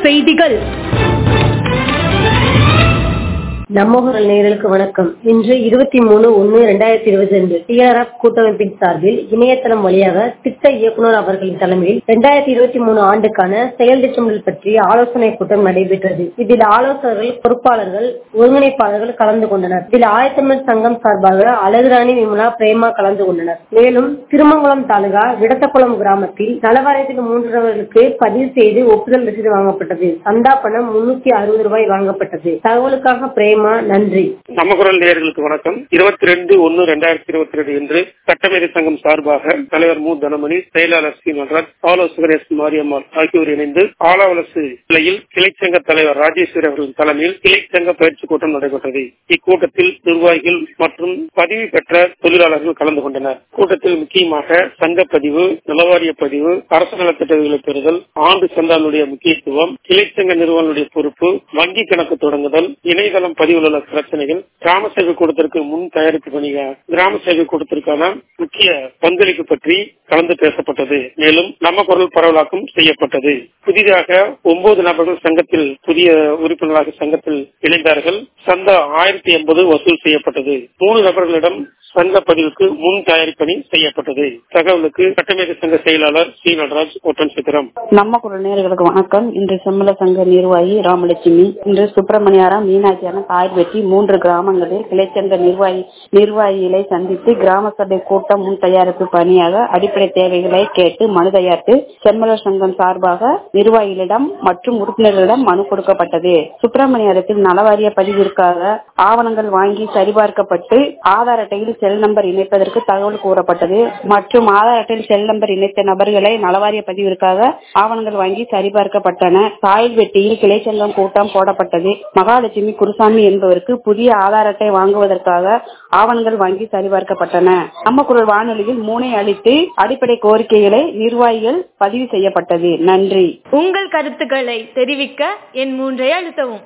செய்திகள் நம்ம குரல் நேயர்களுக்கு வணக்கம் இன்று இருபத்தி மூணு ஒன்னு இரண்டாயிரத்தி இருபத்தி ரெண்டு டிஆர்எஃப் கூட்டமைப்பின் சார்பில் இணையதளம் வழியாக திட்ட இயக்குநர் அவர்களின் தலைமையில் இரண்டாயிரத்தி இருபத்தி மூணு ஆண்டுக்கான செயல் திட்டமிடல் பற்றிய ஆலோசனை கூட்டம் நடைபெற்றது இதில் ஆலோசகர்கள் பொறுப்பாளர்கள் ஒருங்கிணைப்பாளர்கள் கலந்து கொண்டனர் இதில் ஆயத்தமிழ் சங்கம் சார்பாக அழகுராணி விமலா பிரேமா கலந்து கொண்டனர் மேலும் திருமங்கலம் தாலுகா விடத்தக்குளம் கிராமத்தில் நலவாரியத்தில் மூன்று நபர்களுக்கு பதிவு செய்து ஒப்புதல் ரசீது வாங்கப்பட்டது சந்தா பணம் முன்னூத்தி அறுபது ரூபாய் வாங்கப்பட்டது தகவலுக்காக பிரேமா நன்றி நம்ம குரல் நேயர்களுக்கு வணக்கம் இருபத்தி ரெண்டு ஒன்னு ரெண்டாயிரத்தி இருபத்தி ரெண்டு இன்று சட்டமேதை சங்கம் சார்பாக தலைவர் மு தனமணி செயலாளர் சி நடராஜ் ஆலோசகர் எஸ் மாரியம்மாள் ஆகியோர் இணைந்து ஆலாவலசு நிலையில் கிளைச்சங்க தலைவர் ராஜேஸ்வரி அவர்களின் தலைமையில் கிளைச்சங்க பயிற்சி கூட்டம் நடைபெற்றது இக்கூட்டத்தில் நிர்வாகிகள் மற்றும் பதிவு பெற்ற தொழிலாளர்கள் கலந்து கொண்டனர் கூட்டத்தில் முக்கியமாக சங்க பதிவு நிலவாரிய பதிவு அரசு நலத்திட்டங்களை பெறுதல் ஆண்டு சந்தானுடைய முக்கியத்துவம் கிளைச்சங்க நிறுவனங்களுடைய பொறுப்பு வங்கி கணக்கு தொடங்குதல் இணையதளம் பதிவில் உள்ள பிரச்சனைகள் கிராம சேவை கூட்டத்திற்கு முன் தயாரிப்பு பணிகள் கிராம சேவை கூட்டத்திற்கான முக்கிய பங்களிப்பு பற்றி கலந்து பேசப்பட்டது மேலும் நம்ம குரல் பரவலாக்கம் செய்யப்பட்டது புதிதாக ஒன்பது நபர்கள் சங்கத்தில் புதிய உறுப்பினராக சங்கத்தில் இணைந்தார்கள் சந்தா ஆயிரத்தி எண்பது வசூல் செய்யப்பட்டது மூணு நபர்களிடம் சங்க பதிவுக்கு முன் தயாரிப்பணி செய்யப்பட்டது தகவலுக்கு சட்டமேதை சங்க செயலாளர் சி நடராஜ் ஒட்டன் சித்திரம் நம்ம குரல் நேர்களுக்கு வணக்கம் இன்று செம்மல சங்க நிர்வாகி ராமலட்சுமி இன்று சுப்பிரமணியாரம் மீனாட்சியான காய்வெட்டி மூன்று கிராமங்களில் கிளைச்சங்க நிர்வாகி நிர்வாகிகளை சந்தித்து கிராம சபை கூட்டம் முன் தயாரிப்பு பணியாக அடிப்படை தேவைகளை கேட்டு மனு தயாரித்து செம்மல சங்கம் சார்பாக நிர்வாகிகளிடம் மற்றும் உறுப்பினர்களிடம் மனு கொடுக்கப்பட்டது சுப்பிரமணியத்தில் நலவாரிய பதிவிற்காக ஆவணங்கள் வாங்கி சரிபார்க்கப்பட்டு ஆதார் அட்டையில் செல் நம்பர் இணைப்பதற்கு தகவல் கூறப்பட்டது மற்றும் ஆதார் அட்டையில் செல் நம்பர் இணைத்த நபர்களை நலவாரிய பதிவிற்காக ஆவணங்கள் வாங்கி சரிபார்க்கப்பட்டன சாயல் வெட்டியில் கிளைச்சங்கம் கூட்டம் போடப்பட்டது மகாலட்சுமி குருசாமி என்பவருக்கு புதிய ஆதார் அட்டை வாங்குவதற்காக ஆவணங்கள் வாங்கி சரிபார்க்கப்பட்டன நம்ம குரல் வானொலியில் மூனை அளித்து அடிப்படை கோரிக்கைகளை நிர்வாகிகள் பதிவு செய்யப்பட்டது நன்றி உங்கள் கருத்துக்களை தெரிவிக்க என் மூன்றை அழுத்தவும்